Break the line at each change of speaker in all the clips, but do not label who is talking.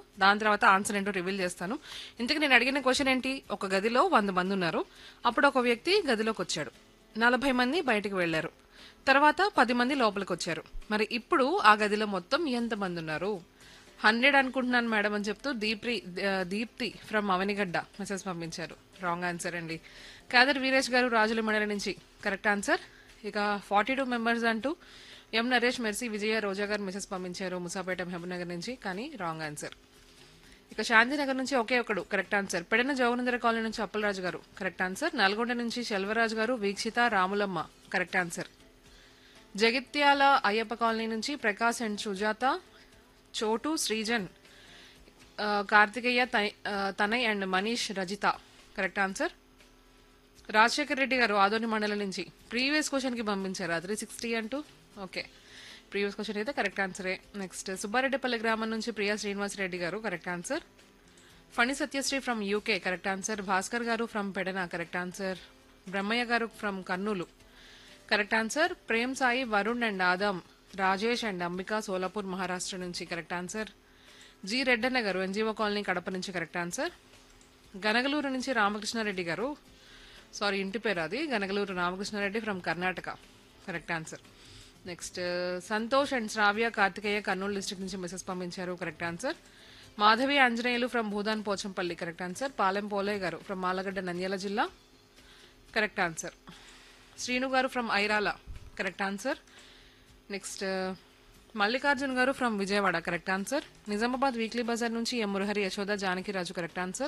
దాని తర్వాత ఆన్సర్ ఏంటో రివీల్ చేస్తాను ఇంతకు నేను అడిగిన క్వశ్చన్ ఏంటి ఒక గదిలో వంద మంది ఉన్నారు అప్పుడు ఒక వ్యక్తి గదిలోకి వచ్చాడు నలభై మంది బయటకు వెళ్లారు తర్వాత పది మంది లోపలికి వచ్చారు మరి ఇప్పుడు ఆ గదిలో మొత్తం ఎంత మంది ఉన్నారు హండ్రెడ్ అనుకుంటున్నాను మేడం అని చెప్తూ దీప్రి ఆ, దీప్తి ఫ్రమ్ అవనిగడ్డ మెసేజ్ పంపించారు రాంగ్ ఆన్సర్ అండి కాదర్ వీరేష్ గారు రాజుల మండలి నుంచి కరెక్ట్ ఆన్సర్ ఇక ఫార్టీ టూ మెంబర్స్ అంటూ ఎం నరేష్ మెర్సీ విజయ రోజా గారు మెసేజ్ పంపించారు ముసాపేట మహబూబ్నగర్ నుంచి కానీ రాంగ్ ఆన్సర్ ఇక శాంతినగర్ నుంచి ఒకే ఒకడు కరెక్ట్ ఆన్సర్ పెడన జవనందర కాలనీ నుంచి అప్పలరాజు గారు కరెక్ట్ ఆన్సర్ నల్గొండ నుంచి Selvaraju garu Veekshitha Ramulamma correct answer Jagtial Ayyappa colony నుంచి ప్రకాశ్ అండ్ సుజాత చోటు శ్రీజన్ ఆ, కార్తికేయ తై- ఆ, Tanay and Manish Rajitha correct answer Rajasekhar Reddy garu Adoni మండలం నుంచి ప్రీవియస్ క్వశ్చన్ కి పంపించారు త్రీ సిక్స్టీ అంటూ ఓకే ప్రీవియస్ క్వశ్చన్ అయితే కరెక్ట్ ఆన్సరే నెక్స్ట్ సుబ్బారెడ్డిపల్లి గ్రామం నుంచి Priya Srinivas Reddy garu correct answer Phani Satyasri from UK correct answer Bhaskar garu from Pedana correct answer Brahmaiah garu from Kurnool correct answer Prem Sai Varun and Adam Rajesh and Ambika Solapur Maharashtra నుంచి కరెక్ట్ ఆన్సర్ జి రెడ్డన్న గారు ఎన్జీఓ కాలనీ కడప నుంచి కరెక్ట్ ఆన్సర్ గనగలూరు నుంచి రామకృష్ణారెడ్డి గారు సారీ ఇంటి పేరు అది Ganagaluru Ramakrishnareddy from Karnataka correct answer next Santosh and Shravya Karthikeya Kurnool district నుంచి మెసేజ్ పంపించారు correct answer Madhavi Anjaneyulu from Bhoodan Pochampally correct answer Palem Pole garu from మాలగడ్డ Nandyal జిల్లా correct answer Srinu garu from Irala correct answer next Mallikarjun garu from Vijayawada correct answer Nizamabad weekly బజార్ నుంచి M Murahari Yashoda Janakiraju correct answer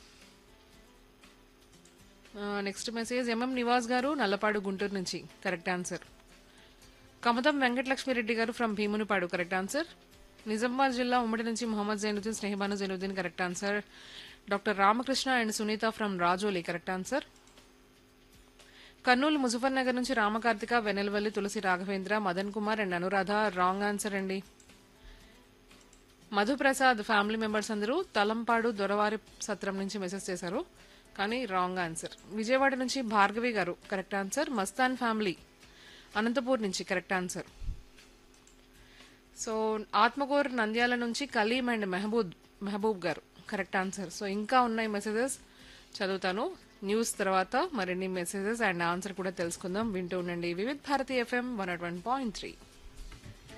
next message MM Nivas garu Nallapadu Guntur నుంచి correct answer Kamatam Venkatalakshmireddy garu from Bheemunipadu correct answer Nizamabad జిల్లా ఉమ్మడి నుంచి Mohammed Zainuddin Snehabanu Zainuddin correct answer doctor Ramakrishna and Sunitha from Rajoli correct answer Kurnool Muzaffarnagar నుంచి Ramakarthika Venelavalli Tulasi Raghavendra Madan Kumar and Anuradha wrong answer అండి Madhuprasad family members అందరూ తలంపాడు దొరవారి సత్రం నుంచి మెసేజ్ చేశారు కానీ రాంగ్ ఆన్సర్ విజయవాడ నుంచి Bhargavi garu correct answer Mastan family Anantapur నుంచి correct answer so Atmakur Nandyal నుంచి కలీం అండ్ మెహబూబ్ మెహబూబ్ గారు కరెక్ట్ ఆన్సర్ సో ఇంకా ఉన్నాయి మెసేజెస్ చదువుతాను న్యూస్ తర్వాత మరిన్ని మెసేజెస్ అండ్ ఆన్సర్ కూడా తెలుసుకుందాం వింటూ ఉండండి Vividh Bharati FM one point three